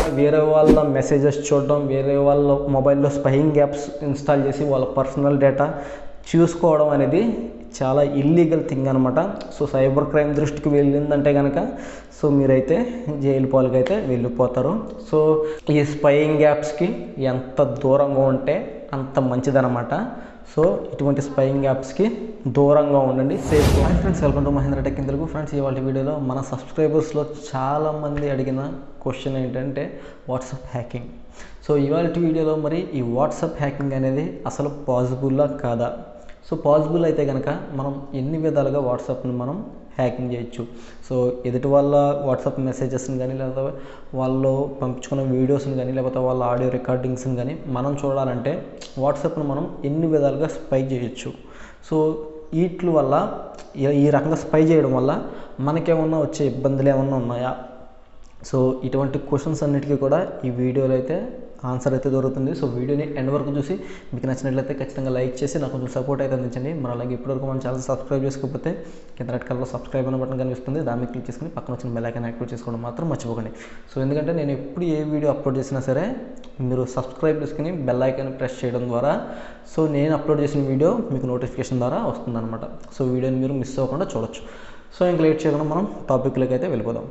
వేరే వాళ్ళ మెసేజెస్ చూడడం వేరే వాళ్ళ మొబైల్లో స్పైయింగ్ యాప్స్ ఇన్స్టాల్ చేసి వాళ్ళ పర్సనల్ డేటా చూసుకోవడం అనేది చాలా ఇల్లీగల్ థింగ్ అనమాట సో సైబర్ క్రైమ్ దృష్టికి వెళ్ళిందంటే కనుక సో మీరైతే జైలు పాలకి అయితే వెళ్ళిపోతారు సో ఈ స్పైయింగ్ యాప్స్కి ఎంత దూరంగా ఉంటే అంత మంచిదన్నమాట సో ఇటువంటి స్పైయింగ్ యాప్స్కి దూరంగా ఉండండి safe hi friends welcome to Mahendra tech in Telugu friends ఇవాళ వీడియోలో మన సబ్స్క్రైబర్స్లో చాలామంది అడిగిన క్వశ్చన్ ఏంటంటే వాట్సాప్ హ్యాకింగ్ సో ఇవాళ వీడియోలో మరి ఈ వాట్సాప్ హ్యాకింగ్ అనేది అసలు పాసిబుల్లా కాదా సో పాసిబుల్ అయితే కనుక మనం ఎన్ని విధాలుగా వాట్సాప్ని మనం హ్యాకింగ్ చేయొచ్చు సో ఎదుటి వాళ్ళ వాట్సాప్ మెసేజెస్ని కానీ లేదా వాళ్ళు పంపించుకున్న వీడియోస్ని కానీ లేకపోతే వాళ్ళ ఆడియో రికార్డింగ్స్ని కానీ మనం చూడాలంటే వాట్సాప్ను మనం ఎన్ని విధాలుగా స్పై చేయొచ్చు సో వీటి వల్ల ఈ- ఈ రకంగా స్పై చేయడం వల్ల మనకేమన్నా వచ్చే ఇబ్బందులు ఏమన్నా ఉన్నాయా సో ఇటువంటి క్వశ్చన్స్ అన్నిటికీ కూడా ఈ వీడియోలో అయితే ఆన్సర్ అయితే దొరుకుతుంది సో వీడియోని ఎండ్ వరకు చూసి మీకు నచ్చినట్లయితే ఖచ్చితంగా లైక్ చేసి నాకు కొంచెం సపోర్ట్ అయితే అందించండి మరి అలాగే ఇప్పటివరకు మన ఛానల్ సబ్స్క్రైబ్ చేసుకోకపోతే కింద రెడ్ కలర్లో సబ్స్క్రైబ్ అనే బటన్ కనిపిస్తుంది దాన్ని క్లిక్ చేసుకుని పక్కన వచ్చిన బెల్ ఐకాన్ యాక్టివేట్ చేసుకోవడం మాత్రం మర్చిపోకండి సో ఎందుకంటే నేను ఎప్పుడు ఏ వీడియో అప్లోడ్ చేసినా సరే మీరు సబ్స్క్రైబ్ చేసుకుని బెల్ ఐకాన్ ప్రెస్ చేయడం ద్వారా సో నేను అప్లోడ్ చేసిన వీడియో మీకు నోటిఫికేషన్ ద్వారా వస్తుందన్నమాట సో వీడియోని మీరు మిస్ అవ్వకుండా చూడొచ్చు సో ఇంక లేట్ చేయకుండా మనం టాపిక్లోకి అయితే వెళ్ళిపోదాం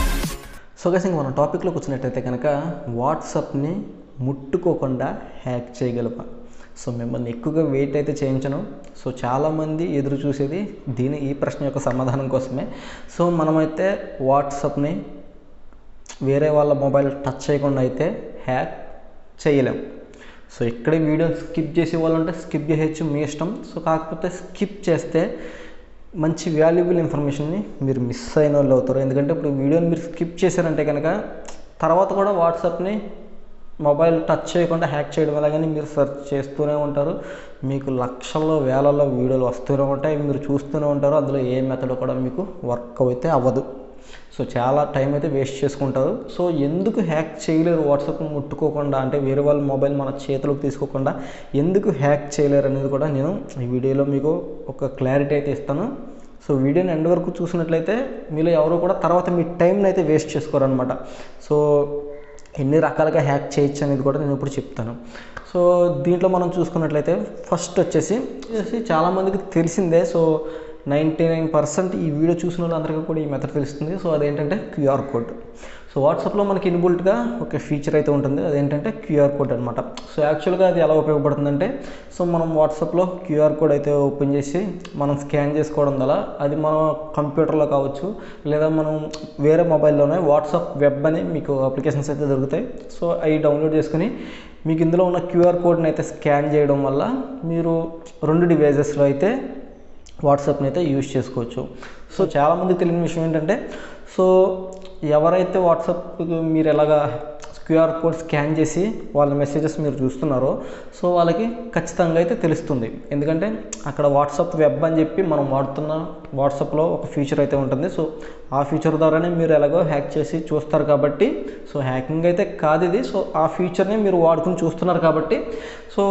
సో గైస్ ఇంక మనం టాపిక్లోకి వచ్చినట్టయితే కనుక వాట్సాప్ని ముట్టుకోకుండా హ్యాక్ చేయగలపా సో మిమ్మల్ని ఎక్కువగా వెయిట్ అయితే చేయించను సో చాలామంది ఎదురు చూసేది దీని ఈ ప్రశ్న యొక్క సమాధానం కోసమే సో మనమైతే వాట్సాప్ని వేరే వాళ్ళ మొబైల్ టచ్ చేయకుండా అయితే హ్యాక్ చేయలేం సో ఇక్కడే వీడియో స్కిప్ చేసే వాళ్ళంటే స్కిప్ చేయొచ్చు మీ ఇష్టం సో కాకపోతే స్కిప్ చేస్తే మంచి వాల్యుబుల్ ఇన్ఫర్మేషన్ని మీరు మిస్ అయిన వాళ్ళు అవుతారు ఎందుకంటే ఇప్పుడు వీడియోని మీరు స్కిప్ చేశారంటే కనుక తర్వాత కూడా వాట్సాప్ని మొబైల్ టచ్ చేయకుండా హ్యాక్ చేయడం వల్ల కానీ మీరు సెర్చ్ చేస్తూనే ఉంటారు మీకు లక్షల్లో వేలల్లో వీడియోలు వస్తూనే ఉంటాయి మీరు చూస్తూనే ఉంటారు అందులో ఏ మెథడ్ కూడా మీకు వర్క్ అయితే అవ్వదు సో చాలా టైం అయితే వేస్ట్ చేసుకుంటారు సో ఎందుకు హ్యాక్ చేయలేరు వాట్సాప్ ముట్టుకోకుండా అంటే వేరే వాళ్ళ మొబైల్ మన చేతిలోకి తీసుకోకుండా ఎందుకు హ్యాక్ చేయలేరు అనేది కూడా నేను ఈ వీడియోలో మీకు ఒక క్లారిటీ అయితే ఇస్తాను సో వీడియోని ఎండ్ వరకు చూసినట్లయితే మీలో ఎవరు కూడా తర్వాత మీ టైంని అయితే వేస్ట్ చేసుకోరనమాట సో ఎన్ని రకాలుగా హ్యాక్ చేయొచ్చు అనేది కూడా నేను ఇప్పుడు చెప్తాను సో దీంట్లో మనం చూసుకున్నట్లయితే ఫస్ట్ వచ్చేసి వచ్చేసి చాలామందికి తెలిసిందే సో నైంటీ నైన్ పర్సెంట్ ఈ వీడియో చూసిన వాళ్ళందరికీ కూడా ఈ మెథడ్ తెలుస్తుంది సో అదేంటంటే క్యూఆర్ కోడ్ సో వాట్సాప్లో మనకి ఇన్బుల్ట్గా ఒక ఫీచర్ అయితే ఉంటుంది అదేంటంటే క్యూఆర్ కోడ్ అనమాట సో యాక్చువల్గా అది ఎలా ఉపయోగపడుతుందంటే సో మనం వాట్సాప్లో క్యూఆర్ కోడ్ అయితే ఓపెన్ చేసి మనం స్కాన్ చేసుకోవడం వల్ల అది మన కంప్యూటర్లో కావచ్చు లేదా మనం వేరే మొబైల్లోనే వాట్సాప్ వెబ్ అని మీకు అప్లికేషన్స్ అయితే దొరుకుతాయి సో అవి డౌన్లోడ్ చేసుకుని మీకు ఇందులో ఉన్న క్యూఆర్ కోడ్ని అయితే స్కాన్ చేయడం వల్ల మీరు రెండు డివైజెస్లో అయితే వాట్సాప్ని అయితే యూజ్ చేసుకోవచ్చు సో చాలామంది తెలియని విషయం ఏంటంటే సో ఎవరైతే వాట్సాప్ మీరు ఎలాగా క్యూఆర్ కోడ్ స్కాన్ చేసి వాళ్ళ మెసేజెస్ మీరు చూస్తున్నారో సో వాళ్ళకి ఖచ్చితంగా అయితే తెలుస్తుంది ఎందుకంటే అక్కడ వాట్సాప్ వెబ్ అని చెప్పి మనం వాడుతున్న వాట్సాప్లో ఒక ఫీచర్ అయితే ఉంటుంది సో ఆ ఫీచర్ ద్వారానే మీరు ఎలాగో హ్యాక్ చేసి చూస్తారు కాబట్టి సో హ్యాకింగ్ అయితే కాదు ఇది సో ఆ ఫీచర్ని మీరు వాడుకుని చూస్తున్నారు కాబట్టి సో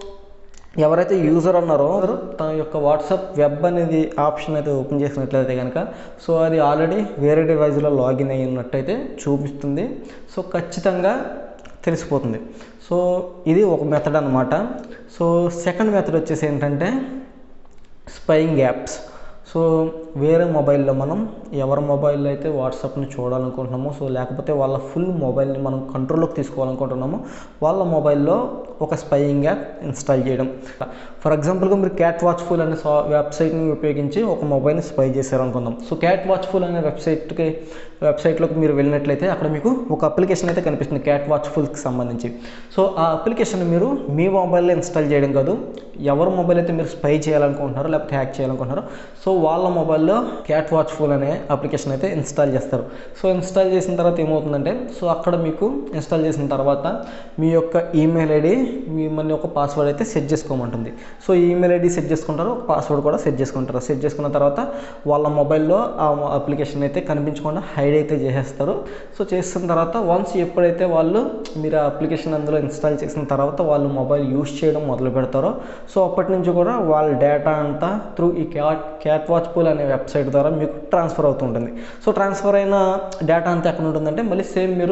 ఎవరైతే యూజర్ అన్నారో తన యొక్క వాట్సాప్ వెబ్ అనేది ఆప్షన్ అయితే ఓపెన్ చేసినట్లయితే కనుక సో అది ఆల్రెడీ వేరే డివైజ్లో లాగిన్ అయినట్టయితే చూపిస్తుంది సో ఖచ్చితంగా తెలిసిపోతుంది సో ఇది ఒక మెథడ్ అనమాట సో సెకండ్ మెథడ్ వచ్చేసి ఏంటంటే స్పైయింగ్ యాప్స్ సో వేరే మొబైల్లో మనం ఎవరి మొబైల్లో అయితే వాట్సాప్ని చూడాలనుకుంటున్నామో సో లేకపోతే వాళ్ళ ఫుల్ మొబైల్ని మనం కంట్రోల్లోకి తీసుకోవాలనుకుంటున్నామో వాళ్ళ మొబైల్లో ఒక స్పైయింగ్ యాప్ ఇన్స్టాల్ చేయడం ఫర్ ఎగ్జాంపుల్గా మీరు క్యాట్ వాచ్ఫుల్ అనే సా వెబ్సైట్ని ఉపయోగించి ఒక మొబైల్ని స్పై చేశారనుకుందాం సో క్యాట్ వాచ్ఫుల్ అనే వెబ్సైట్కి వెబ్సైట్లోకి మీరు వెళ్ళినట్లయితే అక్కడ మీకు ఒక అప్లికేషన్ అయితే కనిపిస్తుంది క్యాట్ వాచ్ఫుల్కి సంబంధించి సో ఆ అప్లికేషన్ మీరు మీ మొబైల్లో ఇన్స్టాల్ చేయడం కాదు ఎవరి మొబైల్ అయితే మీరు స్పై చేయాలనుకుంటున్నారో లేకపోతే హ్యాక్ చేయాలనుకుంటున్నారో సో వాళ్ళ మొబైల్లో క్యాట్ వాచ్ ఫుల్ అనే అప్లికేషన్ అయితే ఇన్స్టాల్ చేస్తారు సో ఇన్స్టాల్ చేసిన తర్వాత ఏమవుతుందంటే సో అక్కడ మీకు ఇన్స్టాల్ చేసిన తర్వాత మీ యొక్క ఈమెయిల్ ఐడి మిమ్మల్ని ఒక పాస్వర్డ్ అయితే సెట్ చేసుకోమంటుంది సో ఈమెయిల్ ఐడి సెట్ చేసుకుంటారు ఒక పాస్వర్డ్ కూడా సెట్ చేసుకుంటారు సెట్ చేసుకున్న తర్వాత వాళ్ళ మొబైల్లో ఆ అప్లికేషన్ అయితే కనిపించకుండా హైడ్ అయితే చేసేస్తారు సో చేసిన తర్వాత వన్స్ ఎప్పుడైతే వాళ్ళు మీరు ఆ అప్లికేషన్ అందులో ఇన్స్టాల్ చేసిన తర్వాత వాళ్ళు మొబైల్ యూస్ చేయడం మొదలు పెడతారో సో అప్పటి నుంచి కూడా వాళ్ళ డేటా అంతా త్రూ ఈ క్యాట్ క్యాట్ వాచ్ పూల్ అనే వెబ్సైట్ ద్వారా మీకు ట్రాన్స్ఫర్ అవుతుంటుంది సో ట్రాన్స్ఫర్ అయిన డేటా అంతా ఎక్కడ ఉంటుందంటే మళ్ళీ సేమ్ మీరు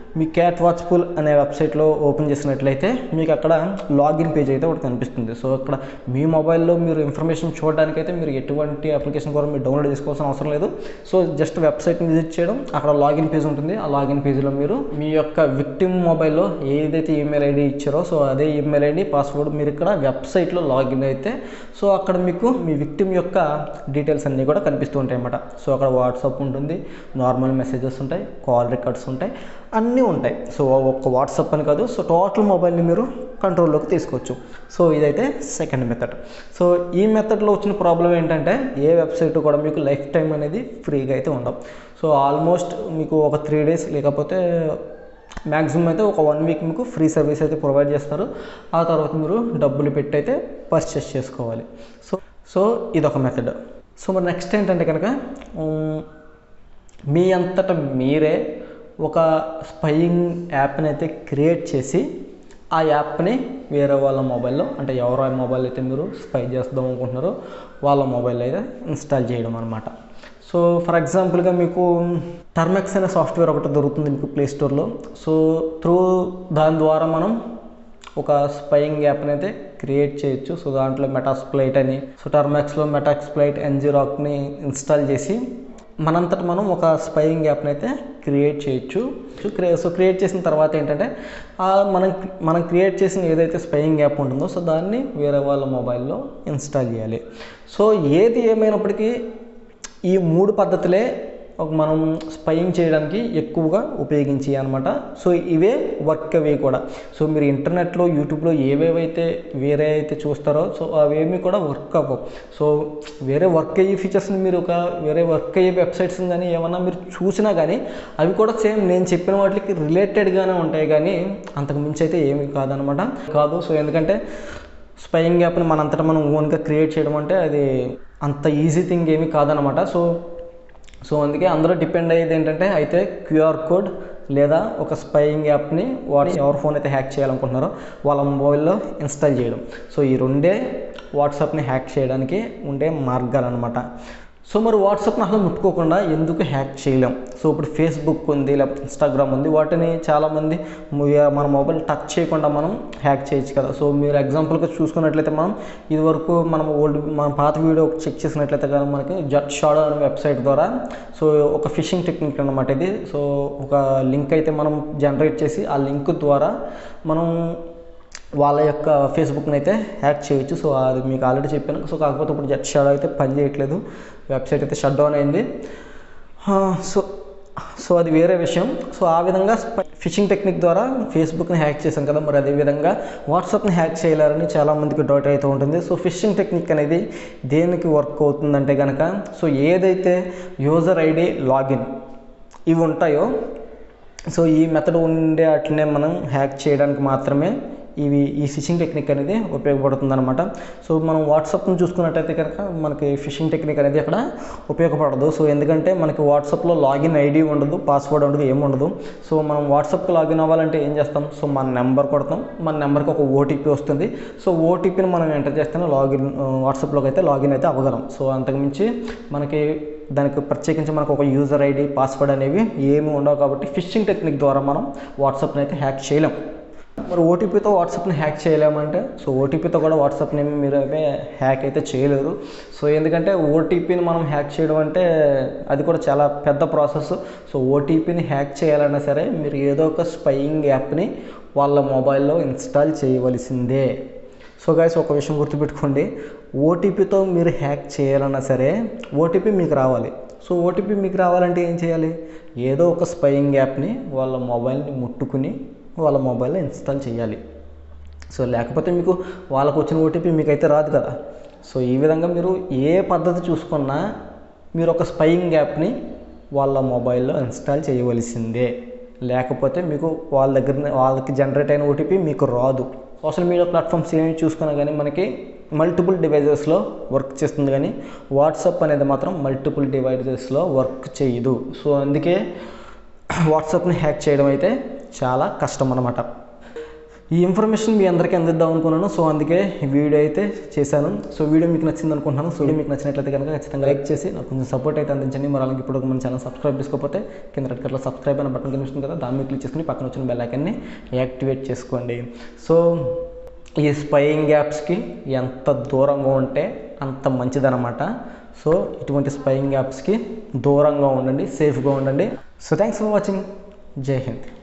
మీ క్యాట్ వాచ్ పూల్ అనే వెబ్సైట్లో ఓపెన్ చేసినట్లయితే మీకు అక్కడ లాగిన్ పేజ్ అయితే ఒకటి కనిపిస్తుంది సో అక్కడ మీ మొబైల్లో మీరు ఇన్ఫర్మేషన్ చూడడానికైతే మీరు ఎటువంటి అప్లికేషన్ కూడా మీరు డౌన్లోడ్ చేసుకోవాల్సిన అవసరం లేదు సో జస్ట్ వెబ్సైట్ని విజిట్ చేయడం అక్కడ లాగిన్ పేజ్ ఉంటుంది ఆ లాగిన్ పేజ్లో మీరు మీ యొక్క విక్టిమ్ మొబైల్లో ఏదైతే ఈమెయిల్ ఐడి ఇచ్చారో సో అదే ఈమెయిల్ ఐడి పాస్వర్డ్ మీరు ఇక్కడ వెబ్సైట్లో లాగిన్ అయితే సో అక్కడ మీకు మీ విక్టిమ్ యొక్క డీటెయిల్స్ అన్నీ కూడా కనిపిస్తూ ఉంటాయి అన్నమాట సో అక్కడ వాట్సాప్ ఉంటుంది నార్మల్ మెసేజెస్ ఉంటాయి కాల్ రికార్డ్స్ ఉంటాయి అన్నీ ఉంటాయి సో ఒక్క వాట్సాప్ అని కాదు సో టోటల్ మొబైల్ని మీరు కంట్రోల్లోకి తీసుకోవచ్చు సో ఇదైతే సెకండ్ మెథడ్ సో ఈ మెథడ్లో వచ్చిన ప్రాబ్లం ఏంటంటే ఏ వెబ్సైట్ కూడా మీకు లైఫ్ టైం అనేది ఫ్రీగా అయితే ఉండవు సో ఆల్మోస్ట్ మీకు ఒక త్రీ డేస్ లేకపోతే మ్యాక్సిమం అయితే ఒక వన్ వీక్ మీకు ఫ్రీ సర్వీస్ అయితే ప్రొవైడ్ చేస్తారు ఆ తర్వాత మీరు డబ్బులు పెట్టి అయితే పర్చేస్ చేసుకోవాలి సో సో ఇదొక మెథడ్ సో మరి నెక్స్ట్ ఏంటంటే కనుక ఉమ్, మీ అంతటా మీరే ఒక స్పయింగ్ యాప్ని అయితే క్రియేట్ చేసి ఆ యాప్ని వేరే వాళ్ళ మొబైల్లో అంటే ఎవరో మొబైల్ అయితే మీరు స్పై చేద్దాం అనుకుంటున్నారో వాళ్ళ మొబైల్ అయితే ఇన్స్టాల్ చేయడం అనమాట సో ఫర్ ఎగ్జాంపుల్గా మీకు టర్మెక్స్ అనే సాఫ్ట్వేర్ ఒకటి దొరుకుతుంది మీకు ప్లే స్టోర్లో సో త్రూ దాని ద్వారా మనం ఒక స్పయింగ్ యాప్ని అయితే క్రియేట్ చేయొచ్చు సో దాంట్లో మెటాస్ప్లైట్ అని సో టర్మాక్స్లో మెటాక్స్ప్లైట్ ఎన్జిరాక్ని ఇన్స్టాల్ చేసి మనంతట మనం ఒక స్పయింగ్ యాప్ని అయితే క్రియేట్ చేయొచ్చు సో క్రియే సో క్రియేట్ చేసిన తర్వాత ఏంటంటే ఆ మనం మనం క్రియేట్ చేసిన ఏదైతే స్పయింగ్ యాప్ ఉంటుందో సో దాన్ని వేరే వాళ్ళ మొబైల్లో ఇన్స్టాల్ చేయాలి సో ఏది ఏమైనప్పటికీ ఈ మూడు పద్ధతులే ఒక మనం స్పయింగ్ చేయడానికి ఎక్కువగా ఉపయోగించి అనమాట సో ఇవే వర్క్ అవి కూడా సో మీరు ఇంటర్నెట్లో యూట్యూబ్లో ఏవేవైతే వేరే అయితే చూస్తారో సో అవేమి కూడా వర్క్ అవ్వవు సో వేరే వర్క్ అయ్యే ఫీచర్స్ని మీరు ఒక వేరే వర్క్ అయ్యే వెబ్సైట్స్ కానీ ఏమన్నా మీరు చూసినా కానీ అవి కూడా సేమ్ నేను చెప్పిన వాటికి రిలేటెడ్గానే ఉంటాయి కానీ అంతకు మించి అయితే ఏమి కాదనమాట కాదు సో ఎందుకంటే స్పయింగ్ యాప్ని మనంతటా మనం ఓన్గా క్రియేట్ చేయడం అంటే అది అంత ఈజీ థింగ్ ఏమీ కాదనమాట సో సో అందుకే అందరూ డిపెండ్ అయ్యేది ఏంటంటే అయితే క్యూఆర్ కోడ్ లేదా ఒక స్పయింగ్ యాప్ని వాడి ఎవరి ఫోన్ అయితే హ్యాక్ చేయాలనుకుంటున్నారో వాళ్ళ మొబైల్లో ఇన్స్టాల్ చేయడం సో ఈ రెండే వాట్సాప్ని హ్యాక్ చేయడానికి ఉండే మార్గాలు అనమాట సో మరి వాట్సాప్ని అసలు ముట్టుకోకుండా ఎందుకు హ్యాక్ చేయలేం సో ఇప్పుడు ఫేస్బుక్ ఉంది లేకపోతే ఇన్స్టాగ్రామ్ ఉంది వాటిని చాలామంది ము- మన మొబైల్ టచ్ చేయకుండా మనం హ్యాక్ చేయొచ్చు కదా సో మీరు ఎగ్జాంపుల్గా చూసుకున్నట్లయితే మనం ఇదివరకు మనం ఓల్డ్ మన పాత వీడియో చెక్ చేసినట్లయితే కానీ మనకి జట్ షాడో అనే వెబ్సైట్ ద్వారా సో ఒక ఫిషింగ్ టెక్నిక్ అనమాట ఇది సో ఒక లింక్ అయితే మనం జనరేట్ చేసి ఆ లింక్ ద్వారా మనం వాళ్ళ యొక్క ఫేస్బుక్ని అయితే హ్యాక్ చేయొచ్చు సో అది మీకు ఆల్రెడీ చెప్పాను సో కాకపోతే ఇప్పుడు జట్ షాడో అయితే పని చేయట్లేదు వెబ్సైట్ అయితే షట్ డౌన్ అయింది ఆ, సో సో అది వేరే విషయం సో ఆ విధంగా ఫిషింగ్ టెక్నిక్ ద్వారా ఫేస్బుక్ని హ్యాక్ చేశాం కదా మరి అదే విధంగా వాట్సాప్ని హ్యాక్ చేయలేరని చాలామందికి డౌట్ అయితే ఉంటుంది సో ఫిషింగ్ టెక్నిక్ అనేది దేనికి వర్క్ అవుతుందంటే కనుక సో ఏదైతే యూజర్ ఐడి లాగిన్ ఇవి ఉంటాయో సో ఈ మెథడ్ ఉండే వాటినే మనం హ్యాక్ చేయడానికి మాత్రమే ఇవి ఈ ఫిషింగ్ టెక్నిక్ అనేది ఉపయోగపడుతుంది అనమాట సో మనం వాట్సాప్ని చూసుకున్నట్టయితే కనుక మనకి ఫిషింగ్ టెక్నిక్ అనేది అక్కడ ఉపయోగపడదు సో ఎందుకంటే మనకి వాట్సాప్లో లాగిన్ ఐడి ఉండదు పాస్వర్డ్ ఉండదు ఏమి ఉండదు సో మనం వాట్సాప్కి లాగిన్ అవ్వాలంటే ఏం చేస్తాం సో మన నెంబర్ కొడతాం మన నెంబర్కి ఒక ఓటీపీ వస్తుంది సో ఓటీపీని మనం ఎంటర్ చేస్తేనే లాగిన్ వాట్సాప్లోకి అయితే లాగిన్ అయితే అవ్వగలం సో అంతకుమించి మనకి దానికి ప్రత్యేకించి మనకు ఒక యూజర్ ఐడి పాస్వర్డ్ అనేవి ఏమి ఉండవు కాబట్టి ఫిషింగ్ టెక్నిక్ ద్వారా మనం వాట్సాప్ని అయితే హ్యాక్ చేయలేం మరి ఓటీపీతో వాట్సాప్ని హ్యాక్ చేయలేమంటే సో ఓటీపీతో కూడా వాట్సాప్ని మీరు అయితే హ్యాక్ అయితే చేయలేరు సో ఎందుకంటే ఓటీపీని మనం హ్యాక్ చేయడం అంటే అది కూడా చాలా పెద్ద ప్రాసెస్ సో ఓటీపీని హ్యాక్ చేయాలన్నా సరే మీరు ఏదో ఒక స్పయింగ్ యాప్ని వాళ్ళ మొబైల్లో ఇన్స్టాల్ చేయవలసిందే సో గైస్ ఒక విషయం గుర్తుపెట్టుకోండి ఓటీపీతో మీరు హ్యాక్ చేయాలన్నా సరే ఓటీపీ మీకు రావాలి సో ఓటీపీ మీకు రావాలంటే ఏం చేయాలి ఏదో ఒక స్పయింగ్ యాప్ని వాళ్ళ మొబైల్ని ముట్టుకుని వాళ్ళ మొబైల్లో ఇన్స్టాల్ చేయాలి సో లేకపోతే మీకు వాళ్ళకు వచ్చిన ఓటీపీ మీకైతే రాదు కదా సో ఈ విధంగా మీరు ఏ పద్ధతి చూసుకున్నా మీరు ఒక స్పయింగ్ యాప్ని వాళ్ళ మొబైల్లో ఇన్స్టాల్ చేయవలసిందే లేకపోతే మీకు వాళ్ళ దగ్గర వాళ్ళకి జనరేట్ అయిన ఓటీపీ మీకు రాదు సోషల్ మీడియా ప్లాట్ఫామ్స్ ఏమి చూసుకున్నా కానీ మనకి మల్టిపుల్ డివైజెస్లో వర్క్ చేస్తుంది కానీ వాట్సాప్ అనేది మాత్రం మల్టిపుల్ డివైజెస్లో వర్క్ చేయదు సో అందుకే వాట్సాప్ని హ్యాక్ చేయడం అయితే చాలా కష్టం అన్నమాట ఈ ఇన్ఫర్మేషన్ మీ అందరికీ అందిద్దాం అనుకున్నాను సో అందుకే ఈ వీడియో అయితే చేశాను సో వీడియో మీకు నచ్చింది అనుకుంటున్నాను సో వీడియో మీకు నచ్చినట్లయితే కనుక ఖచ్చితంగా లైక్ చేసి నాకు కొంచెం సపోర్ట్ అయితే అందించండి మరి అలాగే ఇప్పుడు మన ఛానల్ సబ్స్క్రైబ్ చేసుకోకపోతే కింద రెడ్ కలర్ సబ్స్క్రైబ్ అనే బటన్ కనిపిస్తుంది కదా దాని మీద క్లిక్ చేసుకుని పక్కన వచ్చిన బెల్ ఐకాన్ని యాక్టివేట్ చేసుకోండి సో ఈ స్పయింగ్ యాప్స్కి ఎంత దూరంగా ఉంటే అంత మంచిదన్నమాట సో ఇటువంటి స్పయింగ్ యాప్స్కి దూరంగా ఉండండి సేఫ్గా ఉండండి సో థ్యాంక్స్ ఫర్ వాచింగ్ జై హింద్